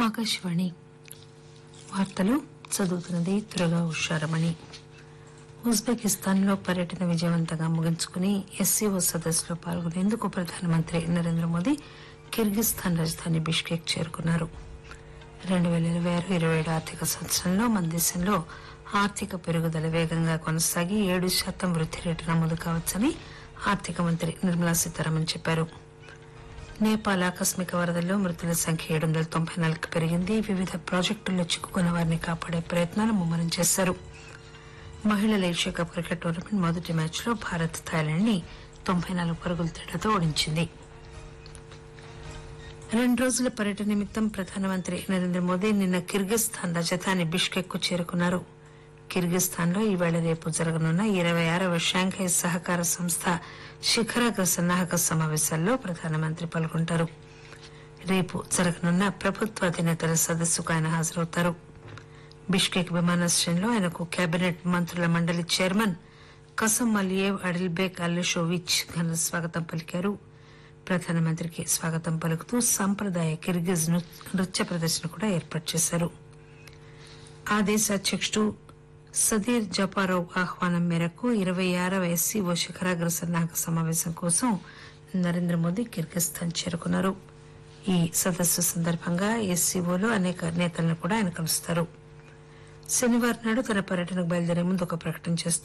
ఆకాశవాణి వార్తలు చదువుతున్నది త్వరగా ఉషారమణి ఉజ్బెకిస్తాన్లో పర్యటన విజయవంతంగా ముగించుకుని ఎస్సీఓ సదస్సులో పాల్గొనేందుకు ప్రధానమంత్రి నరేంద్ర మోదీ కిర్గిస్థాన్ రాజధాని బిష్కెక్ చేరుకున్నారు రెండు పేల ఇరవై ఆరు ఇరవై ఏడు ఆర్థిక సంవత్సరంలో మన దేశంలో ఆర్థిక పెరుగుదల వేగంగా కొనసాగి ఏడు శాతం వృద్ధి రేటు నమోదు కావచ్చని ఆర్థిక మంత్రి నిర్మలా సీతారామన్ చెప్పారు నేపాల్ ఆకస్మిక వరదల్లో మృతుల సంఖ్య ఏడు వందల తొంభై నాలుగుకు పెరిగింది వివిధ ప్రాజెక్టుల్లో చిక్కుకున్న వారిని కాపాడే ప్రయత్నాలు ముమ్మరం చేశారు మహిళల ఏషియా కప్ క్రికెట్ టోర్నమెంట్ మొదటి మ్యాచ్లో భారత్ థాయిలాండ్ ని తొంభై నాలుగు పరుగుల తేడాతో ఓడించింది రెండు రోజుల పర్యటన నిమిత్తం ప్రధానమంత్రి నరేంద్ర మోదీ నిన్న కిర్గిస్థాన్ రాజధాని బిష్కెక్ కు చేరుకున్నారు కిర్గిస్థాన్ లో ఈవేళ రేపు జరగనున్న ఇరవై ఆరవ షాంఘై సహకార సంస్థ శిఖరాగ్ర సన్నాహక సమావేశాల్లో ప్రధానమంత్రి పాల్గొంటారు రేపు జరగనున్న ప్రభుత్వ అధినేతల సదస్సుకు ఆయన హాజరవుతారు బిష్కెక్ విమానాశ్రయంలో ఆయనకు కేబినెట్ మంత్రుల మండలి చైర్మన్ కసం అలియేవ్ అడిల్బేక్ అల్లెషోవిచ్ ఘన స్వాగతం పలికారు ప్రధానమంత్రికి స్వాగతం పలుకుతూ సంప్రదాయ కిర్గిజ్ నృ- నృత్య ప్రదర్శన కూడా ఏర్పాటు చేశారు ఆ దేశ అధ్యక్షుడు సదీర్ జపారోవ్ ఆహ్వానం మేరకు ఇరవై ఆరవ ఎస్సీఓ శిఖరాగ్ర సన్నాహక సమావేశం కోసం నరేంద్ర మోదీ కిర్గిస్థాన్ చేరుకున్నారు ఈ సదస్సు సందర్భంగా ఎస్సీఓలో అనేక నేతలను కూడా ఆయన కలుస్తారు శనివారం నాడు తన పర్యటనకు బయలుదేరే ముందు ఒక ప్రకటన చేస్తూ